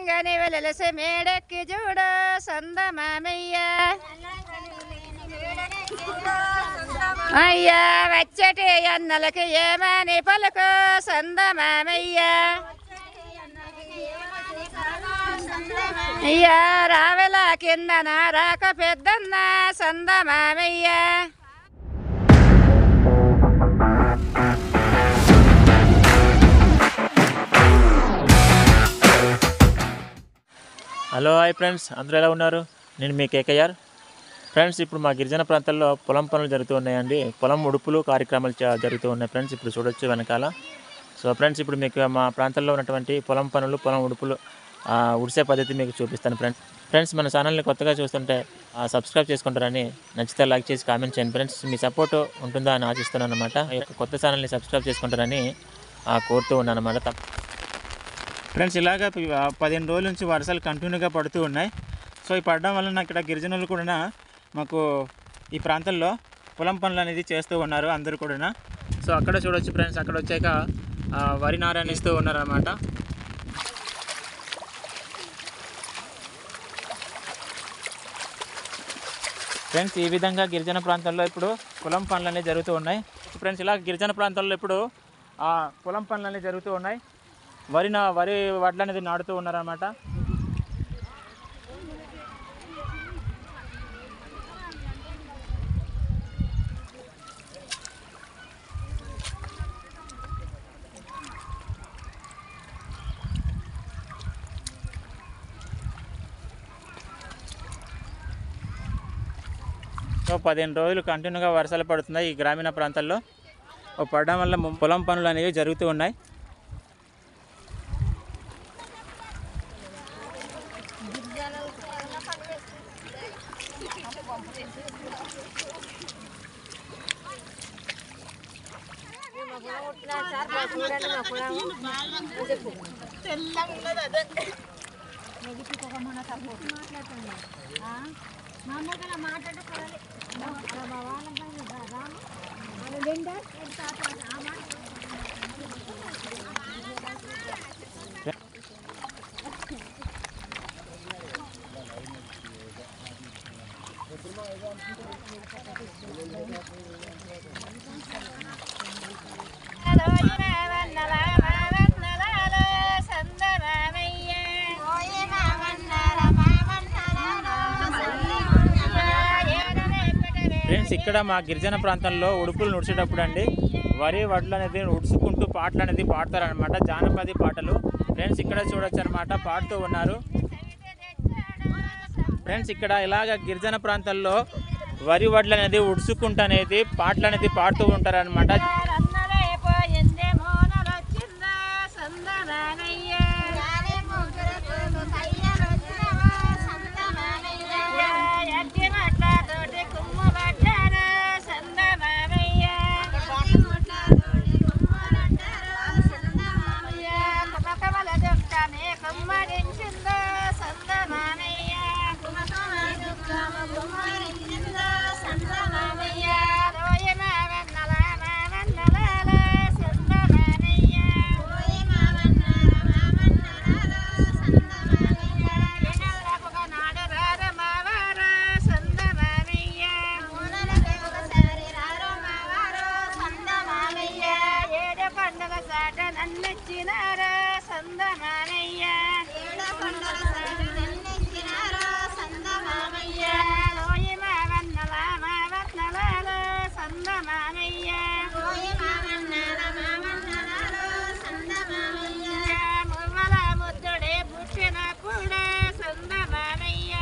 మెల్లంగానే వెలసి మేడెక్కి చూడు సందమామయ్య అయ్యా వచ్చటి అన్నలకి ఏమని పలుకు సందమామయ్య అయ్యా రావెలా కిందన రాక పెద్దన్న సందమామయ్య హలో హాయ్ ఫ్రెండ్స్ అందరూ ఎలా ఉన్నారు నేను మీ కేకేఆర్ ఫ్రెండ్స్ ఇప్పుడు మా గిరిజన ప్రాంతాల్లో పొలం పనులు జరుగుతూ ఉన్నాయండి పొలం ఉడుపులు కార్యక్రమాలు చా- జరుగుతూ ఉన్నాయి ఫ్రెండ్స్ ఇప్పుడు చూడొచ్చు వెనకాల సో ఫ్రెండ్స్ ఇప్పుడు మీకు మా ప్రాంతంలో ఉన్నటువంటి పొలం పనులు పొలం ఉడుపులు ఆ, ఉడిసే పద్ధతి మీకు చూపిస్తాను ఫ్రెండ్స్ ఫ్రెండ్స్ మన ఛానల్ని కొత్తగా చూస్తుంటే ఆ, సబ్స్క్రైబ్ చేసుకుంటారని నచ్చితే లైక్ చేసి కామెంట్ చేయండి ఫ్రెండ్స్ మీ సపోర్ట్ ఉంటుందా అని ఆశిస్తున్నాను అనమాట ఈ యొక్క కొత్త ఛానల్ని సబ్స్క్రైబ్ చేసుకుంటారని ఆ, కోరుతూ ఉన్నాను అనమాట ఫ్రెండ్స్ ఇలాగ ప- ఆ పదిహేను రోజుల నుంచి వర్షాలు కంటిన్యూగా పడుతూ ఉన్నాయి సో ఈ పడడం వలన ఇక్కడ గిరిజనులు కూడా మాకు ఈ ప్రాంతంలో పొలం పనులు అనేది చేస్తూ ఉన్నారు అందరూ కూడా సో అక్కడ చూడొచ్చు ఫ్రెండ్స్ అక్కడ వచ్చాక ఆ, వరి నారాయణ ఇస్తూ ఉన్నారన్నమాట ఫ్రెండ్స్ ఈ విధంగా గిరిజన ప్రాంతాల్లో ఇప్పుడు పొలం పనులు అనేవి జరుగుతూ ఉన్నాయి ఫ్రెండ్స్ ఇలా గిరిజన ప్రాంతాల్లో ఇప్పుడు ఆ, పొలం పనులు అనేవి జరుగుతూ ఉన్నాయి వరి నా వరి వడ్లు అనేది నాటుతూ ఉన్నారన్నమాట సో పదిహేను రోజులు కంటిన్యూగా వర్షాలు పడుతున్నాయి ఈ గ్రామీణ ప్రాంతాల్లో ఓ పడడం వల్ల ము- పొలం పనులు అనేవి జరుగుతూ ఉన్నాయి ఫ్రెండ్స్ ఇక్కడ మా గిరిజన ప్రాంతంలో ఉడుపులు నుడిచేటప్పుడు అండి వరి వడ్లు అనేది ఉడుచుకుంటూ పాటలు అనేది పాడతారనమాట జానపది పాటలు ఫ్రెండ్స్ ఇక్కడ చూడొచ్చు అనమాట పాడుతూ ఉన్నారు ఫ్రెండ్స్ ఇక్కడ ఇలాగ గిరిజన ప్రాంతాల్లో వరి వడ్లు అనేది ఉడుచుకుంటూ అనేది పాటలు అనేది పాడుతూ ఉంటారనమాట నన్నెచ్చినారా సందమానయ్య లోయ మావన్నల మావన్నలాల సందమానయ్య మువ్వల ముద్దుడే పుట్టినప్పుడే సందమానయ్య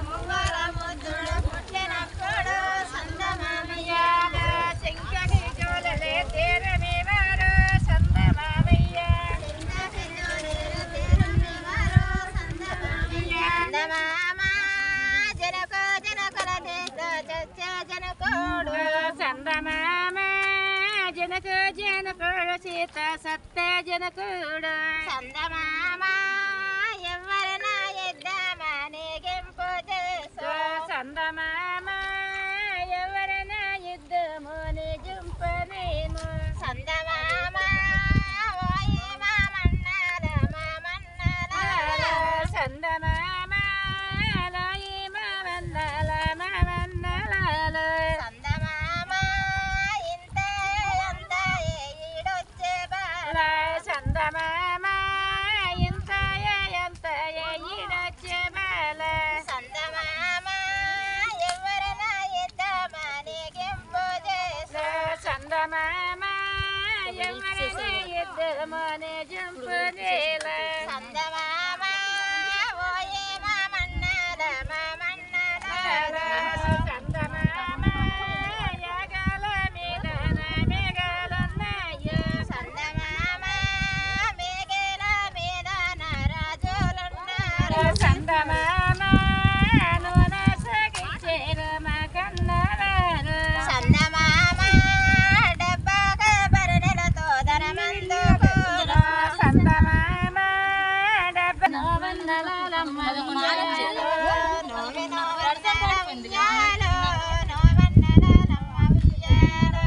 శంకరి జోలలే తేరనేవారు సందమానయ్య సందమామ జనక జనకుడు సీత సత్త జనకుడు సందమామ ఎవరైనా యుద్ధము నిజంపనేమో ఇద్దమోని జంపు నీల చందమామ ఓయే మామన్నద మామన్నద చందమామ యాగాల మీద మేఘాలున్నాయి చందమామ మేఘేల మీద నరాజులున్నారు చందమామ నూనె సగిచ్చేరు మా కన్నవారు చందమామ డబ్బాక బరణలతో ధనమందుకోరు చందమామ డబ్బ నోవన్నలాలమ్మ ఉయ్యాలో. నోవి నోవన్నల ఉయ్యాలో, నోవన్నలాలమ్మ ఉయ్యాలో.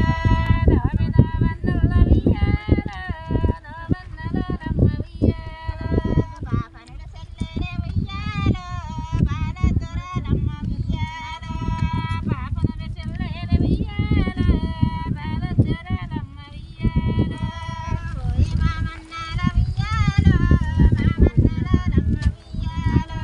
బాపనుల సెల్లెల ఉయ్యాలో, బాలదొరలమ్మ ఉయ్యాలో. ఓయ్ మామన్నల ఉయ్యాలో, మామన్నలాలమ్మ ఉయ్యాలో.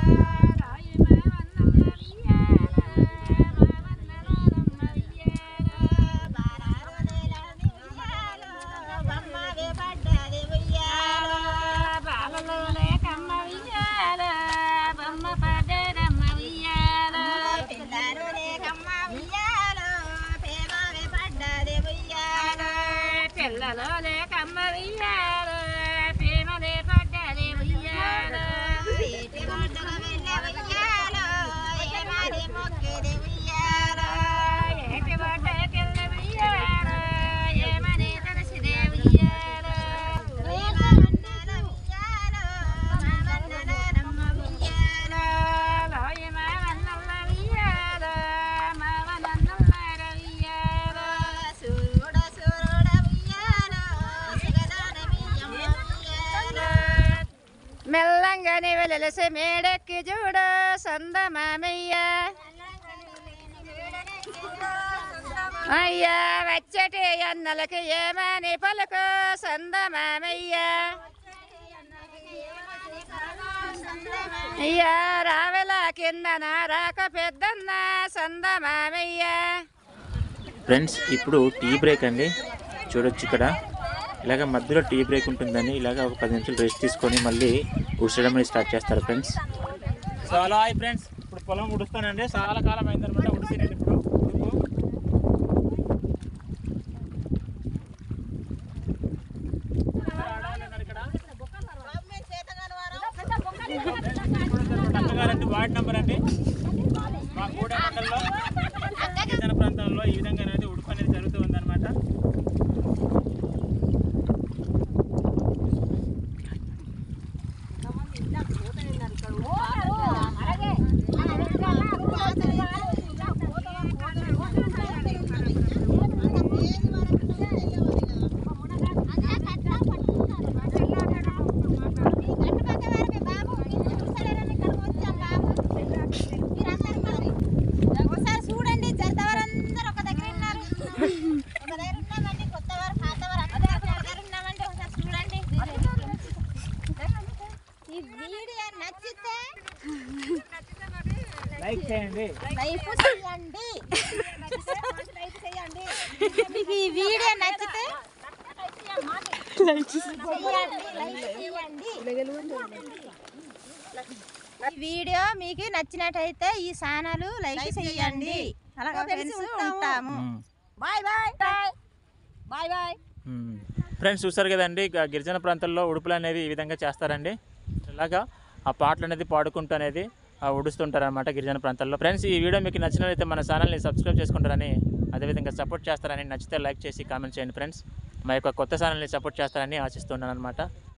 బాలారులేలని ఉయ్యాలో, బొమ్మవి పడ్డది ఉయ్యాలో. పిల్లలు లేకమ్మ ఉయ్యాలో, ప్రేమవి పడ్డది ఉయ్యాలో. పిల్లలు లేకమ్మ ఉయ్యాలు ప్రేమలే పడ్డది ఉయ్యాలు ఏటి గొడ్డల వెళ్ళ ఉయ్యాలో, ఏమది మొక్కిది ఉయ్యాలో. ఏటి బట్టకెళ్ళ ఉయ్యాలు ఏమని తెలిసిదే ఉయ్యాలు ప్రేమన్నల ఉయ్యాలో, మామన్నలాలమ్మ ఉయ్యాలో. లోయ మావన్నల్ల ఉయ్యాలు మావనన్నల్లార ఉయ్యాలు సూరుడ సూరుడ ఉయ్యాలో, సుగదానమియ్యమ్మ ఉయ్యాలో. మెల్లంగానే వెలసి మేడెక్కి చూడ సందమామయ్య అయ్యా వచ్చటి అన్నలకి ఏమని పలుకు సందమామయ్య అయ్యా రావెల కిందన రాక పెద్దన్న సందమామయ్య ఫ్రెండ్స్ ఇప్పుడు టీ బ్రేక్ అండి చూడొచ్చు ఇక్కడ ఇలాగ మధ్యలో టీ బ్రేక్ ఉంటుందని ఇలాగ ఒక పది నిమిషాలు రెస్ట్ తీసుకొని మళ్ళీ ఉడసడం అనేది స్టార్ట్ చేస్తారు ఫ్రెండ్స్ సో అలా హాయ్ ఫ్రెండ్స్ ఇప్పుడు పొలం ఉడుస్తానండి చాలా కాలం అయిందనమాట ఉడిసి నేను ఇప్పుడు ఉడుపు. ఆడవాళ్ళు ఉన్నారు ఇక్కడ. అత్తగారంటే వార్డ్ నెంబర్ అండి మా కూడ మండలంలో గిరిజన ప్రాంతాల్లో ఈ విధంగా అనేది ఉడుపు అనేది జరుగుతూ ఉందన్నమాట ఒకసారి చూడండి జరదవారందరూ ఒక దగ్గర ఉన్నారు ఒక దగ్గర ఉన్నామండి కొత్త వారు పాత వారు అందరూ ఒక దగ్గర ఉన్నామండి ఒకసారి చూడండి ఈ వీడియో నచ్చితే లైక్ చేయండి లైక్ చేయండి మీకు ఈ వీడియో నచ్చితే చేయండి, లైక్ చేయండి. ఈ వీడియో మీకు నచ్చినట్టయితే ఈ ఛానల్ లైక్ చేయండి అలాగే ఫ్రెండ్స్ ఉంటాము bye bye bye bye friends చూస్తారు కదండి ఇక గిరిజన ప్రాంతాల్లో ఉడుపులు అనేవి ఈ విధంగా చేస్తారండి ఇలాగా ఆ పాటలు అనేది పాడుకుంటూ అనేది ఆ ఉడుస్తుంటారు అనమాట గిరిజన ప్రాంతాల్లో ఫ్రెండ్స్ ఈ వీడియో మీకు నచ్చినట్లయితే మన ఛానల్ని సబ్స్క్రైబ్ చేసుకుంటారని అదేవిధంగా సపోర్ట్ చేస్తారని నచ్చితే లైక్ చేసి కామెంట్ చేయండి ఫ్రెండ్స్ మా యొక్క కొత్త ఛానల్ని సపోర్ట్ చేస్తారని ఆశిస్తున్నాను అనమాట